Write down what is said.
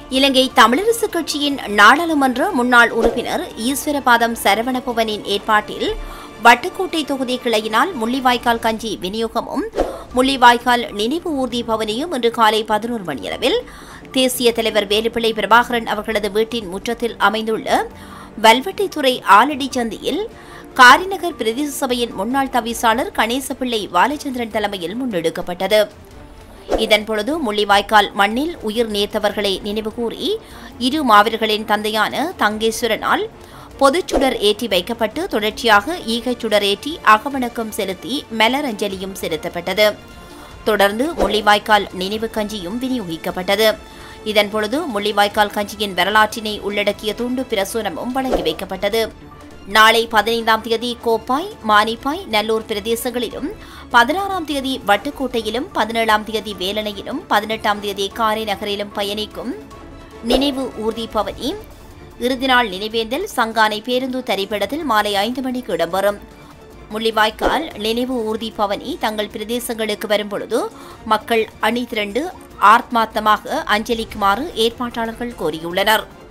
இலங்கை தமிழரசு கட்சியின் நாடாளுமன்ற முன்னாள் உறுப்பினர் ஈஸ்வரபாதம் சரவணபவனின் ஏற்பாட்டில் வட்டுக்கோட்டை தொகுதி கிளையினால் முள்ளிவாய்க்கால் கஞ்சி விநியோகமும் முள்ளிவாய்க்கால் நினைவு ஊர்தி பவனியும் இன்று காலை பதினோரு மணியளவில் தேசிய தலைவர் வேலுப்பிள்ளை பிரபாகரன் அவர்களது வீட்டின் முற்றத்தில் அமைந்துள்ள வல்வெட்டித்துறை ஆலடி சந்தியில் காரிநகர் பிரதேச சபையின் முன்னாள் தவிசாளர் கணேசபிள்ளை பாலச்சந்திரன் தலைமையில் முன்னெடுக்கப்பட்டது இதன் பொழுது முள்ளிவாய்க்கால் மண்ணில் உயிர் நேர்த்தவர்களை நினைவுகூறி இரு மாவீரர்களின் தந்தையான தங்கேஸ்வரனால் பொதுச்சுடர் ஏற்றி வைக்கப்பட்டு தொடர்ச்சியாக ஈகைச் சுடர் ஏற்றி அகவணக்கம் செலுத்தி மலரஞ்சலியும் செலுத்தப்பட்டது தொடர்ந்து முள்ளிவாய்க்கால் நினைவு கஞ்சியும் விநியோகிக்கப்பட்டது இதன் பொழுது முள்ளிவாய்க்கால் கஞ்சியின் வரலாற்றினை உள்ளடக்கிய துண்டு பிரசுரமும் வழங்கி வைக்கப்பட்டது நாளை பதினைந்தாம் தேதி கோப்பாய் மானிப்பாய் நல்லூர் பிரதேசங்களிலும் பதினாறாம் தேதி வட்டுக்கோட்டையிலும் பதினேழாம் தேதி வேலனையிலும் பதினெட்டாம் தேதி காரை நகரிலும் பயணிக்கும் நினைவு ஊர்தி பவனி இறுதி நாள் நினைவேந்தல் சங்கானை பேருந்து தரிப்பிடத்தில் மாலை ஐந்து மணிக்கு இடம்பெறும் முள்ளிவாய்க்கால் நினைவு ஊர்தி பவனி தங்கள் பிரதேசங்களுக்கு வரும்பொழுது மக்கள் அணி திரண்டு ஆத்மார்த்தமாக அஞ்சலிக்குமாறு ஏற்பாட்டாளர்கள் கோரியுள்ளனர்